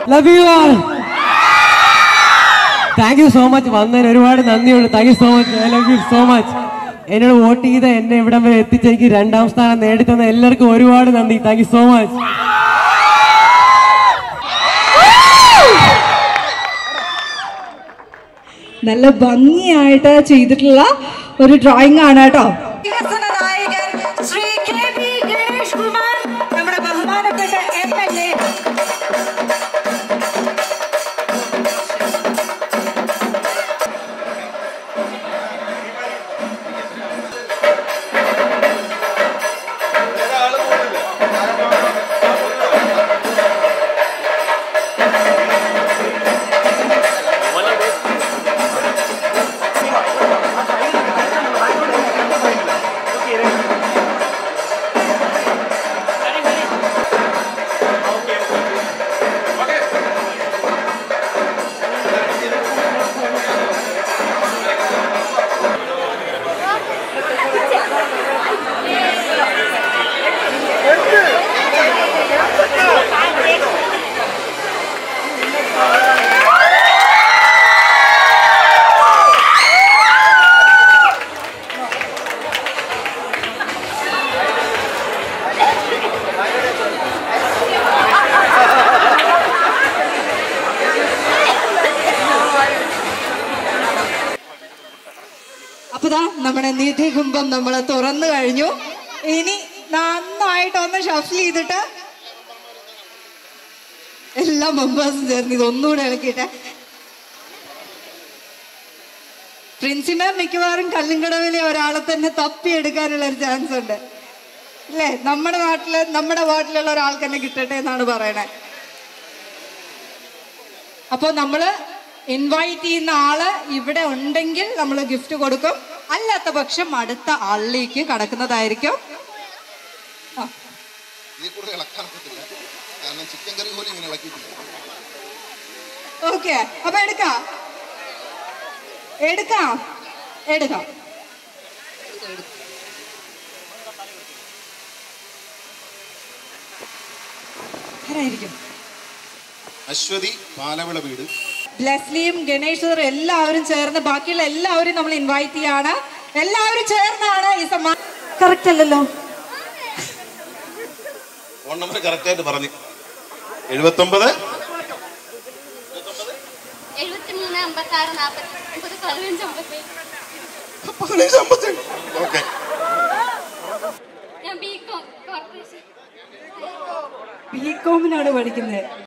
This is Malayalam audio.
love you all thank you so much വന്നതിന് ഒരുപാട് നന്ദിയുണ്ട് thank you so much I love you so much എന്നോട് വോട്ട് ചെയ്ത് എന്നെ ഇവിടം വരെ എത്തിച്ച് എനിക്ക് രണ്ടാം സ്ഥാനം നേടിത്തന്ന എല്ലാവർക്കും ഒരുപാട് നന്ദി താങ്ക് യു സോ മച്ച് നല്ല ഭംഗിയായിട്ട് ചെയ്തിട്ടുള്ള ഒരു ഡ്രോയിങ് ആണ് കേട്ടോ വികസന നായകൻ ശ്രീ കെ പി ഗണേഷ് കുമാർ നമ്മുടെ ബഹുമാനപ്പെട്ട എം എൽ എ അപ്പൊ ദാ നമ്മുടെ നിധി കുംഭം നമ്മൾ തുറന്നു കഴിഞ്ഞു ഇനി നന്നായിട്ട് ഒന്ന് ഷഫിൽ ചെയ്തിട്ട് എല്ലാ മെമ്പേഴ്സും ചേർന്ന് ഇത് ഒന്നുകൂടെ ഇളക്കിയിട്ട് പ്രിൻസിമാം മിക്കവാറും കല്ലുംകടവിലെ ഒരാളെ തന്നെ തപ്പിയെടുക്കാനുള്ള ഒരു ചാൻസ് ഉണ്ട് അല്ലേ നമ്മുടെ നാട്ടില് നമ്മുടെ വാർഡിലുള്ള ഒരാൾക്ക് തന്നെ കിട്ടട്ടെ എന്നാണ് പറയണേ അപ്പോൾ നമ്മള് ഇൻവൈറ്റ് ചെയ്യുന്ന ആള് ഇവിടെ ഉണ്ടെങ്കിൽ നമ്മൾ ഗിഫ്റ്റ് കൊടുക്കും അല്ലാത്ത പക്ഷം അടുത്ത ആളിലേക്ക് കടക്കുന്നതായിരിക്കും ആ, ഇതിൽ കൂടുതൽ ഇളക്കാൻ പറ്റില്ല കാരണം ചിക്കൻ കറി പോലും ഇങ്ങനെ ഇളക്കിയിട്ടില്ല ഓക്കെ അപ്പൊ എടുക്കാം എടുക്കാം എടുക്കാം ആരായിരിക്കും അശ്വതി പാലവിള വീട് ബ്ലെസ്ലിയും ഗണേഷും എല്ലാവരും ചേർന്ന് ബാക്കിയുള്ള എല്ലാവരും നമ്മൾ ഇൻവൈറ്റ് ചെയ്യാണ് എല്ലാവരും ചേർന്നാണ് ഈ സമ്മാനം കറക്റ്റ് അല്ലല്ലോ ഫോൺ നമ്പർ കറക്റ്റ് ആയിട്ട് പറഞ്ഞു എഴുപത്തൊമ്പത് എഴുപത്തിമൂന്ന് അമ്പത്തി ആറ് നാൽപ്പത്തി ഒമ്പത് പതിനഞ്ച് അമ്പത്തി പതിനഞ്ച് അമ്പത്തേഴ് ഓക്കെ ഞാൻ ബി കോം കോർപ്പറേഷൻ ബി കോമിനാണ് പഠിക്കുന്നത്